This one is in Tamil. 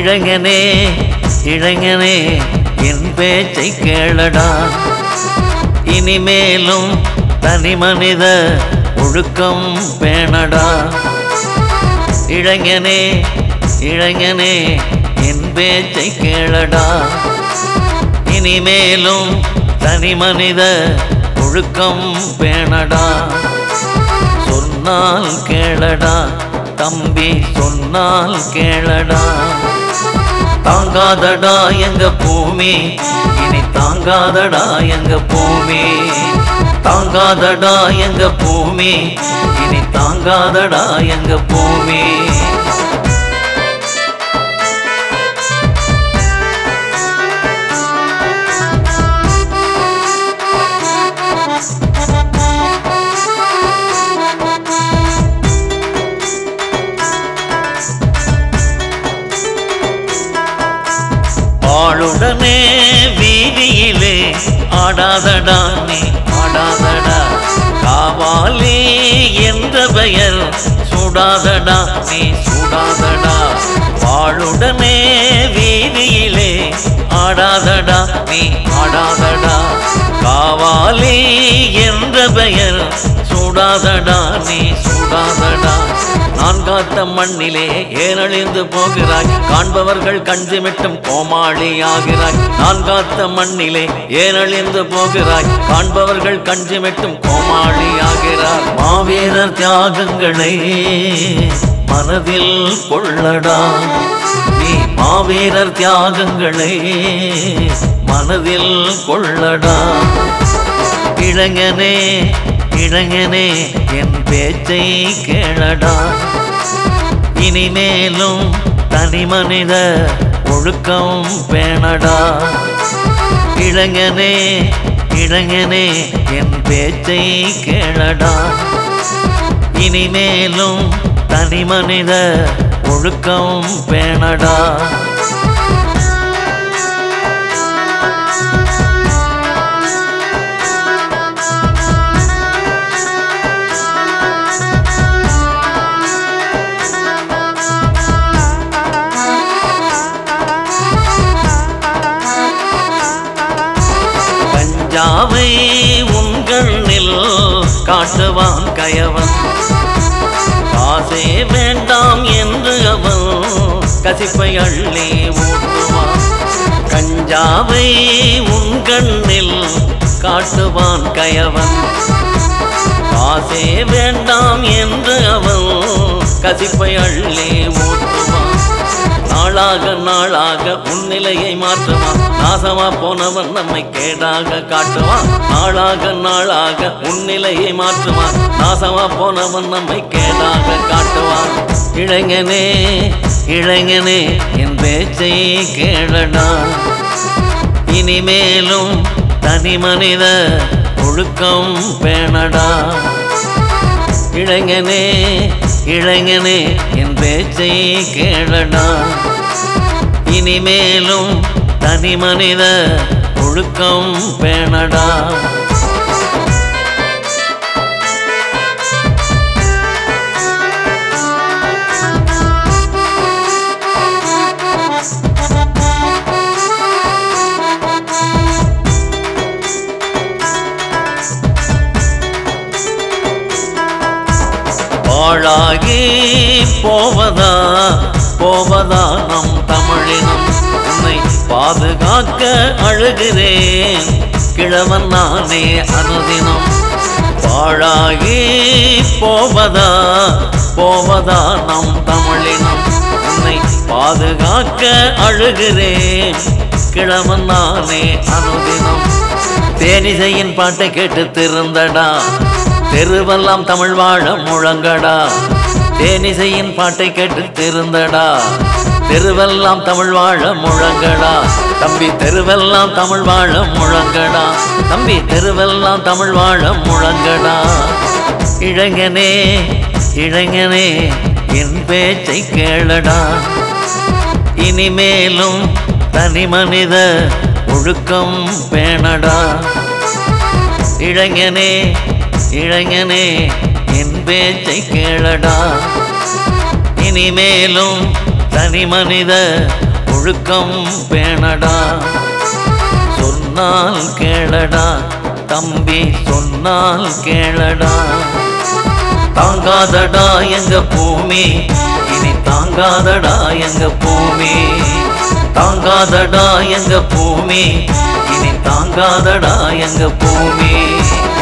இளைஞனே இளைஞனே என் பேச்சை கேளடா இனிமேலும் தனி மனித ஒழுக்கம் பேணடா இளைஞனே இளைஞனே என் பேச்சை கேளடா இனிமேலும் தனி மனித ஒழுக்கம் பேணடா சொன்னால் கேளடா தம்பி சொன்னால் கேளடா தாங்காதடா எங்க பூமி இனி தாங்காதடா எங்க பூமி தாங்காதடா எங்க பூமி இனி தாங்காதடா எங்க பூமி ஆளுடனே வீதியிலே ஆடாதடா நீ ஆடாதடா காவாலி என்ற பெயர் சூடாதடா நீ சூடாதடா வாளுடனே வீதியிலே ஆடாதடா நீ ஆடாதடா காவாலி என்ற பெயர் சூடாதடா நீ சூடாதடா நான் காத்த மண்ணிலே ஏனழிந்து போகிறாய் காண்பவர்கள் கஞ்சிமிட்டும் கோமாளி ஆகிறாய் நான் காத்த மண்ணிலே ஏனழிந்து போகிறாய் காண்பவர்கள் கஞ்சிமிட்டும் கோமாளி ஆகிறார் மாவீரர் தியாகங்களை மனதில் கொள்ளடா நீ மாவீரர் தியாகங்களை மனதில் கொள்ளடா இளைஞனே இளைஞனே என் பேச்சை கேளடா இனிமேலும் தனி மனித ஒழுக்கம் பேணடா இளைஞனே இளைஞனே என் பேச்சை கேளடா இனிமேலும் தனி மனித ஒழுக்கம் பேணடா கஞ்சாவை உங்களில் காட்டுவான் கயவன் காசே வேண்டாம் என்று அவன் கசிப்பை அள்ளி ஊட்டுவான் கஞ்சாவை உங்களில் காட்டுவான் கயவன் காசே வேண்டாம் என்று அவன் கசிப்பை அள்ளி ஊட்டுவான் நாளாக நாளாக உன்னிலையை மாற்றுவான் நாசமா போனவன் நம்மை கேடாக காட்டுவான் நாளாக நாளாக உன்னிலையை மாற்றுவான் நாசமா போனவன் நம்மை கேடாக காட்டுவான் இளைஞனே இளைஞனே என் பேச்சை கேளடா இனிமேலும் தனி மனித ஒழுக்கம் பேணடா இளைஞனே இளைஞனே என் பேச்சை கேளடா இனிமேலும் தனி மனித ஒழுக்கம் பேணடா பாழாகி போவதா போவதா நம் தமிழினம் உன்னை பாதுகாக்க அழுகிறேன் கிழவன் நானே அனுதினம் பாழாகி போவதா போவதா நம் தமிழினம் உன்னை பாதுகாக்க அழுகிறேன் கிழவன் நானே அனுதினம் தேனிசையின் பாட்டை கேட்டு திருந்தடா தெருவெல்லாம் தமிழ் வாழ முழங்கடா தேனிசையின் பாட்டை கேட்டு திருந்தடா தெருவெல்லாம் தமிழ் வாழ முழங்கடா தம்பி தெருவெல்லாம் தமிழ் வாழ முழங்கடா தம்பி தெருவெல்லாம் தமிழ் வாழ முழங்கடா இளைஞனே இளைஞனே என் பேச்சை கேளடா இனிமேலும் தனி மனித ஒழுக்கம் பேணடா இளைஞனே இளைஞனே என் பேச்சை கேளடா இனிமேலும் தனி மனித ஒழுக்கம் பேணடா சொன்னால் கேளடா தம்பி சொன்னால் கேளடா தாங்காதடா எங்க பூமி இனி தாங்காதடா எங்க பூமி தாங்காதடா எங்க பூமி இனி தாங்காதடா எங்க பூமி